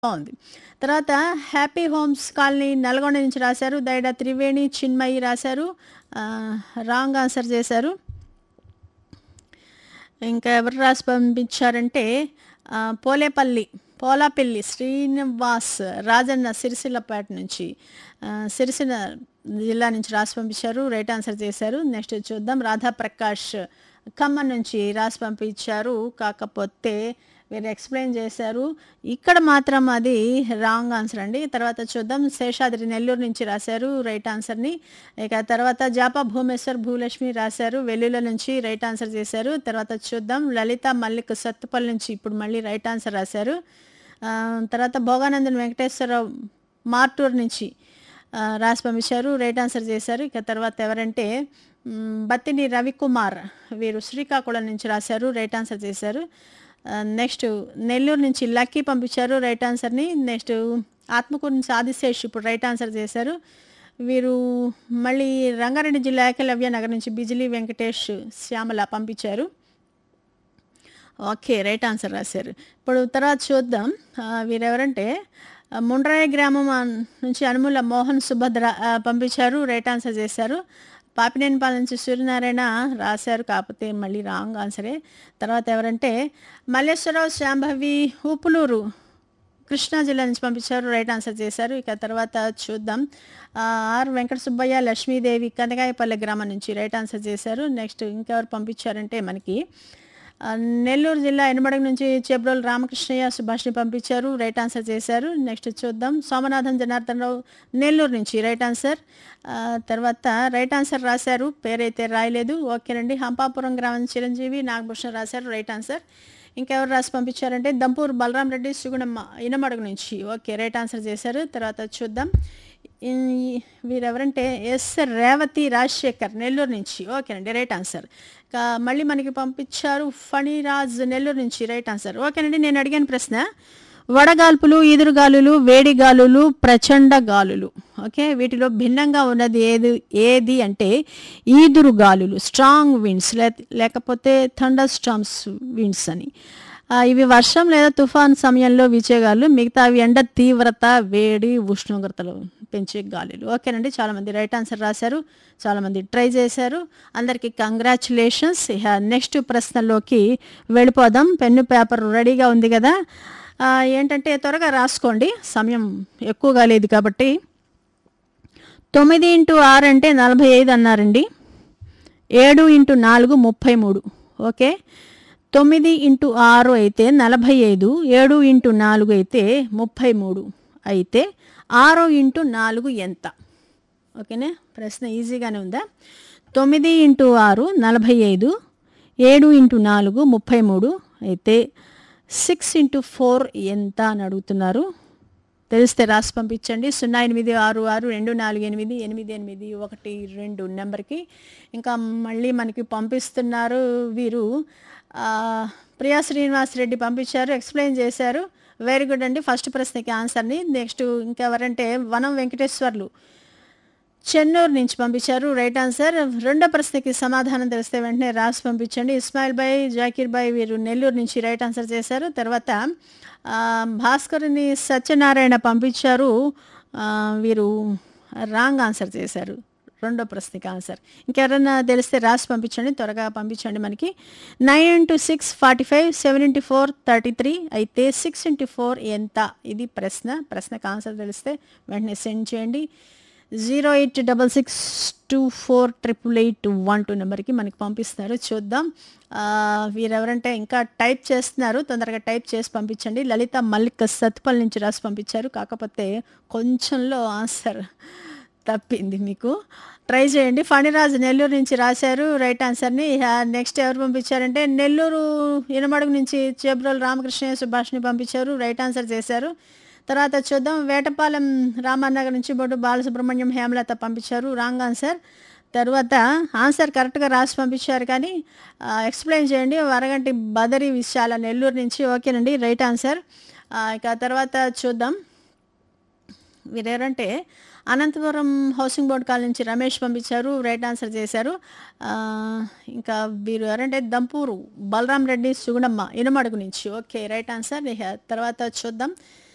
బాగుంది తర్వాత happy homes colony Nalgonda నుంచి రాశారు దైడ త్రివేణి చిన్మయి రాశారు ఆ, రాంగ్ ఆన్సర్ చేశారు ఇంకా ఎవరు రాసి పంపించారంటే ఆ, పోలేపల్లి పోలాపల్లి శ్రీనివాస్ రాజన్న సిరిసిల్లపేట నుంచి ఆ, సిరిసిల్ల జిల్లా నుంచి రాసి పంపించారు రైట్ ఆన్సర్ చేశారు నెక్స్ట్ చూద్దాం రాధా ప్రకాష్ ఖమ్మం నుంచి రాసి పంపించారు కాకపోతే వీరు ఎక్స్ప్లెయిన్ చేశారు ఇక్కడ మాత్రం అది రాంగ్ ఆన్సర్ అండి తర్వాత చూద్దాం శేషాద్రి నెల్లూరు నుంచి రాశారు రైట్ ఆన్సర్ని ఇక తర్వాత జాపా భూమేశ్వర్ భూలక్ష్మి రాశారు వెల్లుల నుంచి రైట్ ఆన్సర్ చేశారు తర్వాత చూద్దాం లలిత మల్లిక్ సత్తుపల్లి నుంచి ఇప్పుడు మళ్ళీ రైట్ ఆన్సర్ రాశారు ఆ, తర్వాత భోగానందన్ వెంకటేశ్వరరావు మార్టూర్ నుంచి ఆ, రాసి పంపించారు రైట్ ఆన్సర్ చేశారు ఇక తర్వాత ఎవరంటే మ్, బత్తిని రవికుమార్ వీరు శ్రీకాకుళం నుంచి రాశారు రైట్ ఆన్సర్ చేశారు ఆ, నెక్స్ట్ నెల్లూరు నుంచి లక్కీ పంపించారు రైట్ ఆన్సర్ని నెక్స్ట్ ఆత్మకూరు నుంచి ఆదిశేష్ ఇప్పుడు రైట్ ఆన్సర్ చేశారు వీరు మళ్ళీ రంగారెడ్డి జిల్లా ఏకలవ్య నగర్ నుంచి బిజిలీ వెంకటేష్ శ్యామల పంపించారు ఓకే రైట్ ఆన్సర్ రాశారు ఇప్పుడు తర్వాత చూద్దాం ఆ, వీరెవరంటే ఆ, ముండ్రాయి గ్రామం ఆ, నుంచి అనుముల మోహన్ సుభద్ర ఆ, పంపించారు రైట్ ఆన్సర్ చేశారు పాపినేనిపాల నుంచి సూర్యనారాయణ రాశారు కాకపోతే మళ్ళీ రాంగ్ ఆన్సరే తర్వాత ఎవరంటే మల్లేశ్వరరావు శాంభవి ఉప్పులూరు కృష్ణా జిల్లా నుంచి పంపించారు రైట్ ఆన్సర్ చేశారు ఇక తర్వాత చూద్దాం ఆ, ఆర్ వెంకట సుబ్బయ్య లక్ష్మీదేవి కనకాయపల్లె గ్రామం నుంచి రైట్ ఆన్సర్ చేశారు నెక్స్ట్ ఇంకెవరు పంపించారంటే మనకి ఆ, నెల్లూరు జిల్లా ఎనమడగ నుంచి చెబ్రోలు రామకృష్ణయ్య సుభాష్ని పంపించారు రైట్ ఆన్సర్ చేశారు నెక్స్ట్ చూద్దాం సోమనాథన్ జనార్దన్ రావు నెల్లూరు నుంచి రైట్ ఆన్సర్ ఆ, తర్వాత రైట్ ఆన్సర్ రాశారు పేరైతే రాయలేదు ఓకేనండి హంపాపురం గ్రామం చిరంజీవి నాగభూషణ్ రాశారు రైట్ ఆన్సర్ ఇంకెవరు రాసి పంపించారంటే దంపూర్ బలరాం రెడ్డి సుగుణమ్మ ఇనమడుగు నుంచి ఓకే రైట్ ఆన్సర్ చేశారు తర్వాత చూద్దాం ఈ- వీరెవరంటే ఎస్ రేవతి రాజశేఖర్ నెల్లూరు నుంచి ఓకేనండి రైట్ ఆన్సర్ ఇంకా మళ్ళీ మనకి పంపించారు ఫణిరాజ్ నెల్లూరు నుంచి రైట్ ఆన్సర్ ఓకేనండి నేను అడిగిన ప్రశ్న వడగాల్పులు ఈదురుగాలులు వేడి గాలులు ప్రచండ గాలులు ఓకే వీటిలో భిన్నంగా ఉన్నది ఏది ఏది అంటే ఈదురు గాలులు స్ట్రాంగ్ విండ్స్ లేకపోతే థండర్ స్టామ్స్ విండ్స్ అని ఆ, ఇవి వర్షం లేదా తుఫాన్ సమయంలో వీచే గాలులు మిగతావి ఎండ తీవ్రత వేడి ఉష్ణోగ్రతలు పెంచే గాలులు ఓకేనండి చాలామంది రైట్ ఆన్సర్ రాశారు చాలామంది ట్రై చేశారు అందరికీ కంగ్రాచులేషన్స్ ఇక నెక్స్ట్ ప్రశ్నలోకి వెళ్ళిపోదాం పెన్ను పేపర్ రెడీగా ఉంది కదా ఆ, ఏంటంటే త్వరగా రాసుకోండి సమయం ఎక్కువగా లేదు కాబట్టి తొమ్మిది ఇంటూ ఆరు అంటే నలభై ఐదు అన్నారండి ఏడు ఇంటూ నాలుగు ముప్పై మూడు ఓకే తొమ్మిది ఇంటూ ఆరు అయితే నలభై ఐదు ఏడు ఇంటూ నాలుగు అయితే ముప్పై మూడు అయితే ఆరు ఇంటూ నాలుగు ఎంత ఓకేనా ప్రశ్న ఈజీగానే ఉందా తొమ్మిది ఇంటూ ఆరు నలభై ఐదు ఏడు ఇంటూ నాలుగు ముప్పై మూడు అయితే సిక్స్ ఇంటూ ఫోర్ ఎంత అని అడుగుతున్నారు తెలిస్తే రాసి పంపించండి సున్నా ఎనిమిది ఆరు ఆరు రెండు నాలుగు ఎనిమిది ఎనిమిది ఎనిమిది ఒకటి రెండు నెంబర్కి ఇంకా మళ్ళీ మనకి పంపిస్తున్నారు వీరు ఆ, ప్రియా శ్రీనివాస్ రెడ్డి పంపించారు ఎక్స్ప్లెయిన్ చేశారు వెరీ గుడ్ అండి ఫస్ట్ ప్రశ్నకి ఆన్సర్ని నెక్స్ట్ ఇంకెవరంటే వనం వెంకటేశ్వర్లు చెన్నూరు నుంచి పంపించారు రైట్ ఆన్సర్ రెండో ప్రశ్నకి సమాధానం తెలిస్తే వెంటనే రాసి పంపించండి ఇస్మాయిల్ బాయ్ జాకీర్ బాయ్ వీరు నెల్లూరు నుంచి రైట్ ఆన్సర్ చేశారు తర్వాత ఆ, భాస్కర్ని సత్యనారాయణ పంపించారు ఆ, వీరు రాంగ్ ఆన్సర్ చేశారు రెండో ప్రశ్నకి ఆన్సర్ ఇంకెవరైనా తెలిస్తే రాసి పంపించండి త్వరగా పంపించండి మనకి nine into six forty five seven into four thirty three అయితే సిక్స్ ఇంటూ ఫోర్ ఎంత ఇది ప్రశ్న ప్రశ్నకు ఆన్సర్ తెలిస్తే వెంటనే సెండ్ చేయండి zero eight double six two four triple eight one two నెంబర్కి మనకి పంపిస్తున్నారు చూద్దాం ఆ, వీరెవరంటే ఇంకా టైప్ చేస్తున్నారు తొందరగా టైప్ చేసి పంపించండి లలిత మల్లిక్ సత్పల్ నుంచి రాసి పంపించారు కాకపోతే కొంచెంలో ఆన్సర్ తప్పింది మీకు ట్రై చేయండి ఫణిరాజు నెల్లూరు నుంచి రాశారు రైట్ ఆన్సర్ని నెక్స్ట్ ఎవరు పంపించారంటే నెల్లూరు ఇనమడుగు నుంచి చేబ్రోలు రామకృష్ణ సుభాష్ని పంపించారు రైట్ ఆన్సర్ చేశారు తర్వాత చూద్దాం వేటపాలెం రామన్నగర్ నుంచి బొడ్డు బాలసుబ్రహ్మణ్యం హేమలత పంపించారు రాంగ్ ఆన్సర్ తర్వాత ఆన్సర్ కరెక్ట్గా రాసి పంపించారు కానీ ఆ, ఎక్స్ప్లెయిన్ చేయండి వరగంటి బదరి విశాల నెల్లూరు నుంచి ఓకేనండి రైట్ ఆన్సర్ ఆ, ఇక తర్వాత చూద్దాం వీరెవరంటే అనంతపురం హౌసింగ్ బోర్డ్ కాలనీ నుంచి రమేష్ పంపించారు రైట్ ఆన్సర్ చేశారు ఆ, ఇంకా వీరు ఎవరంటే దంపూరు బలరాం రెడ్డి సుగుణమ్మ ఇనుమడుగు నుంచి ఓకే రైట్ ఆన్సర్ ఇక తర్వాత చూద్దాం